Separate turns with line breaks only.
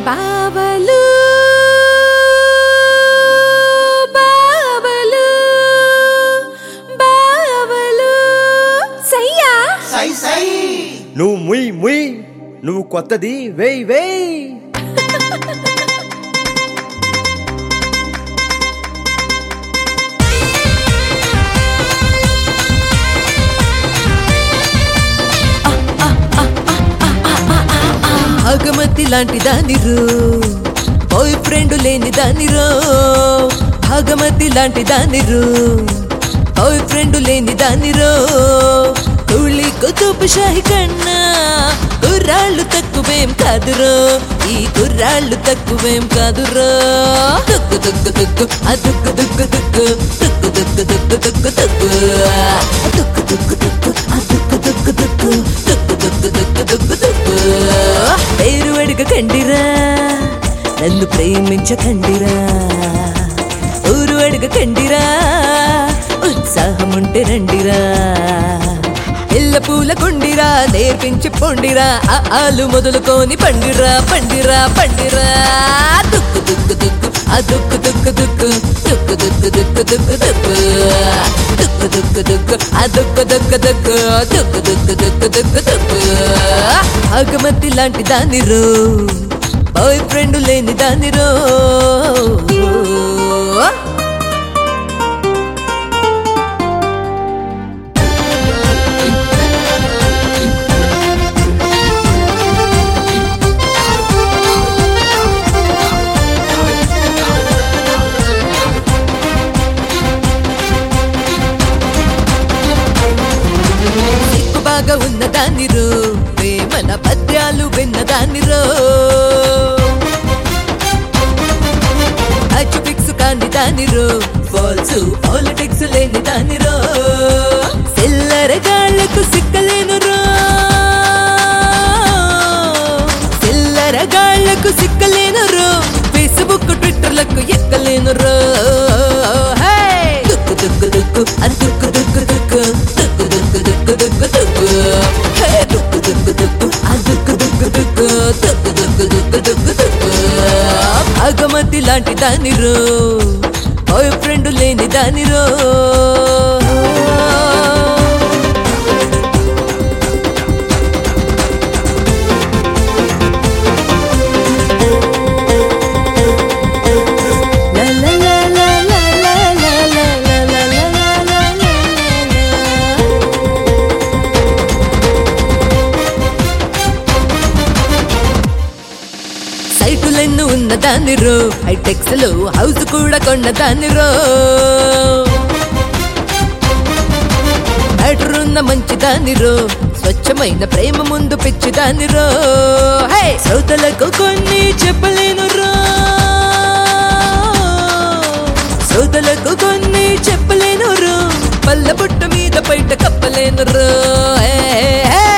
బావలు బావలు బావలు సయ్యా
సై సై
నువ్వు ముయ్ ముయ్ నువ్వు కొత్తది వేయ్ వేయ్
భాగమతి లాంటి దానిరో బాయ్ ఫ్రెండ్ లేని దానిరో భాగమతి లాంటి దానిరో బాయ్ ఫ్రెండ్ లేని దానిరో కూలి కుతుబ్ షాహి కన్నా కుర్రాళ్ళు తక్కువేం కాదురో ఈ కుర్రాళ్ళు తక్కువేం కాదురో దుక్కు దుక్కు దుక్కు ఆ దుక్కు దుక్కు దుక్కు దుక్కు దుక్కు దుక్కు దుక్కు దుక్కు దుక్కు దుక్కు దుక్కు ఆ దుక్కు దుక్కు దుక్కు దుక్కు దుక్కు దుక్కు దుక్కు దుక్కు పేరు అడగకండిరా నన్ను ప్రేమించకండిరా ఊరు అడగకండిరా ఉత్సాహం ఉంటే రండిరా ఎల్ల పూల కొండిరా నేర్పించి పొండిరా ఆ ఆలు మొదలుకొని పండిరా పండిరా పండిరా దుక్కు దుక్కు దుక్కు ఆ దుక్కు దుక్కు దుక్కు దుక్కు దుక్కు దుక్కు దుక్కు దుక్కు దుక్కు దుక్కు దుక్కు ఆ దుక్కు దుక్కు దుక్కు దుక్కు దుక్కు దుక్కు దుక్కు దుక్కు ఆగమతి లాంటి దానిరో బాయ్ ఫ్రెండ్ లేని దానిరో సిక్కు బాగా ఉన్న దానిరో ప్రేమల పద్యాలు విన్న దానిరో అచ్చు ఫిక్స్ కాని దానిరో ఫాల్స్ పాలిటిక్స్ లేని దానిరో సిల్లర గాళ్లకు సిక్కలేను రో సిల్లర గాళ్లకు సిక్కలేను రో ఫేస్బుక్ ట్విట్టర్లకు ఎక్కలేను రో హే! దుక్కు దుక్కు దుక్కు అది దుక్కు దుక్కు దుక్కు దుక్కు దుక్కు దుక్కు దుక్కు దుక్కు హే! దుక్కు దుక్కు దుక్కు ఆ దుక్కు దుక్కు దుక్కు దుక్కు దుక్కు దుక్కు దుక్కు దుక్కు భాగమతి లాంటి దానిరో బాయ్ ఫ్రెండ్ లేని దానిరో La la la la la la la la la la la la la la సైటులెన్ను ఉన్న దానిరో హైటెక్స్ లో హౌస్ కూడా కొన్న దానిరో బ్యాటర్ ఉన్న మంచి దానిరో స్వచ్ఛమైన ప్రేమ ముందు పిచ్చి దానిరో హే శ్రోతలకు కొన్ని చెప్పలేను రో శ్రోతలకు కొన్ని చెప్పలేను రో పల్ల బుట్ట మీద బయట కప్పలేను రో హే, హే, హే.